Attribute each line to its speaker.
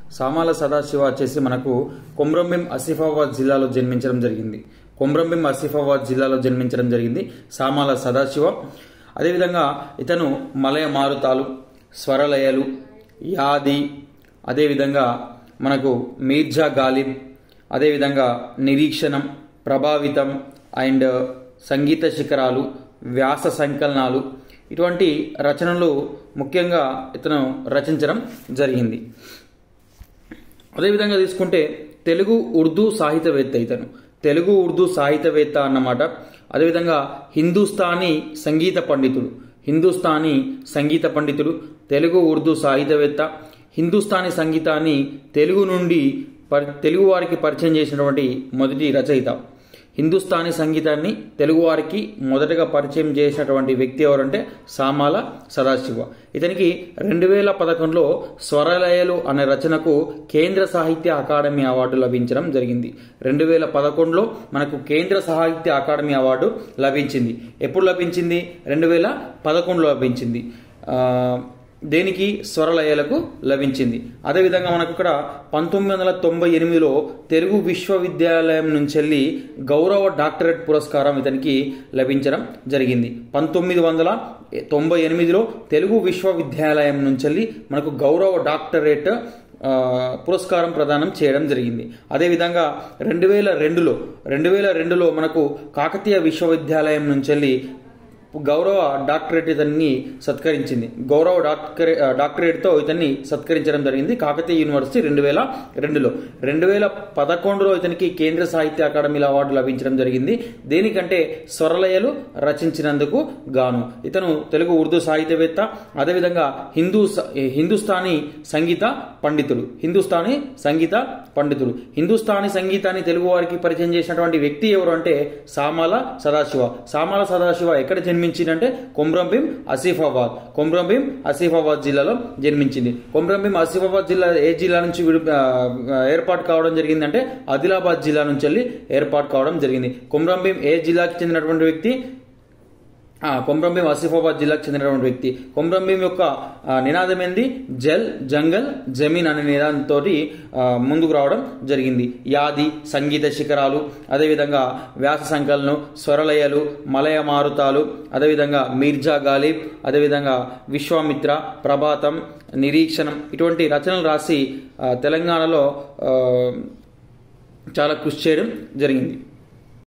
Speaker 1: సామాల సదాశివ వచ్చేసి మనకు కొమ్రంభీం ఆసిఫాబాద్ జిల్లాలో జన్మించడం జరిగింది కొమ్రంభీం ఆసిఫాబాద్ జిల్లాలో జన్మించడం జరిగింది సామాల సదాశివ అదేవిధంగా ఇతను మలయ మారుతాలు స్వరలయలు యాది అదేవిధంగా మనకు మీర్జా గాలిబ్ అదేవిధంగా నిరీక్షణం ప్రభావితం అండ్ సంగీత శిఖరాలు వ్యాస సంకలనాలు ఇటువంటి రచనలు ముఖ్యంగా ఇతను రచించడం జరిగింది అదేవిధంగా తీసుకుంటే తెలుగు ఉర్దూ సాహిత్యవేత్త ఇతను తెలుగు ఉర్దూ సాహిత్యవేత్త అన్నమాట అదేవిధంగా హిందుస్థానీ సంగీత పండితుడు హిందుస్థానీ సంగీత పండితుడు తెలుగు ఉర్దూ సాహిత్యవేత్త హిందుస్థానీ సంగీతాన్ని తెలుగు నుండి పరి తెలుగు వారికి పరిచయం చేసినటువంటి మొదటి రచయిత హిందుస్థానీ సంగీతాన్ని తెలుగువారికి మొదటగా పరిచయం చేసినటువంటి వ్యక్తి ఎవరంటే సామాల సదాశివ ఇతనికి రెండు వేల పదకొండులో స్వరలయలు అనే రచనకు కేంద్ర సాహిత్య అకాడమీ అవార్డు లభించడం జరిగింది రెండు వేల పదకొండులో మనకు కేంద్ర సాహిత్య అకాడమీ అవార్డు లభించింది ఎప్పుడు లభించింది రెండు వేల పదకొండులో లభించింది ఆ, దేనికి స్వరలయలకు లభించింది అదేవిధంగా మనకు ఇక్కడ పంతొమ్మిది వందల తొంభై ఎనిమిదిలో తెలుగు విశ్వవిద్యాలయం నుంచి వెళ్ళి గౌరవ డాక్టరేట్ పురస్కారం ఇతనికి లభించడం జరిగింది పంతొమ్మిది వందల తొంభై ఎనిమిదిలో తెలుగు విశ్వవిద్యాలయం నుంచి వెళ్ళి మనకు గౌరవ డాక్టరేట్ ఆ, పురస్కారం ప్రదానం చేయడం జరిగింది అదేవిధంగా రెండు వేల రెండులో రెండు వేల రెండులో మనకు కాకతీయ విశ్వవిద్యాలయం నుంచి వెళ్ళి గౌరవ డాక్టరేట్ ఇతన్ని సత్కరించింది గౌరవ డాక్టరే డాక్టరేట్తో ఇతన్ని సత్కరించడం జరిగింది కాకతీయ యూనివర్సిటీ రెండు వేల రెండులో రెండు వేల పదకొండులో ఇతనికి కేంద్ర సాహిత్య అకాడమీల అవార్డు లభించడం జరిగింది దేనికంటే స్వరలయలు రచించినందుకు గాను ఇతను తెలుగు ఉర్దూ సాహిత్యవేత్త అదేవిధంగా హిందూ స- హిందుస్థానీ సంగీత పండితుడు హిందుస్థానీ సంగీత పండితుడు హిందుస్థానీ సంగీతాన్ని తెలుగు వారికి పరిచయం చేసినటువంటి వ్యక్తి ఎవరు అంటే సామాల సదాశివ సామాల సదాశివ ఎక్కడ జన్మించిందంటే కొమ్రంభీం ఆసిఫాబాద్ కొమ్రంభీం ఆసిఫాబాద్ జిల్లాలో జన్మించింది కొమ్రంభీం ఆసిఫాబాద్ జిల్లా ఏ జిల్లా నుంచి విడు ఆ, ఏర్పాటు కావడం జరిగిందంటే ఆదిలాబాద్ జిల్లా నుంచి వెళ్ళి ఏర్పాటు కావడం జరిగింది కొమ్రంభీం ఏ జిల్లాకి చెందినటువంటి వ్యక్తి ఆ, కొమ్రంభీం ఆసిఫాబాద్ జిల్లాకు చెందినటువంటి వ్యక్తి కొమ్రంభీం యొక్క ఆ, నినాదం ఏంది జల్ జంగల్ జమీన్ అనే నినాదంతో ముందుకు రావడం జరిగింది యాది సంగీత శిఖరాలు అదేవిధంగా వ్యాస సంకలనం స్వరలయలు మలయ మారుతాలు అదేవిధంగా మీర్జా గాలిబ్ అదేవిధంగా విశ్వామిత్ర ప్రభాతం నిరీక్షణం ఇటువంటి రచనలు రాసి ఆ, తెలంగాణలో ఆ, చాలా కృషి చేయడం జరిగింది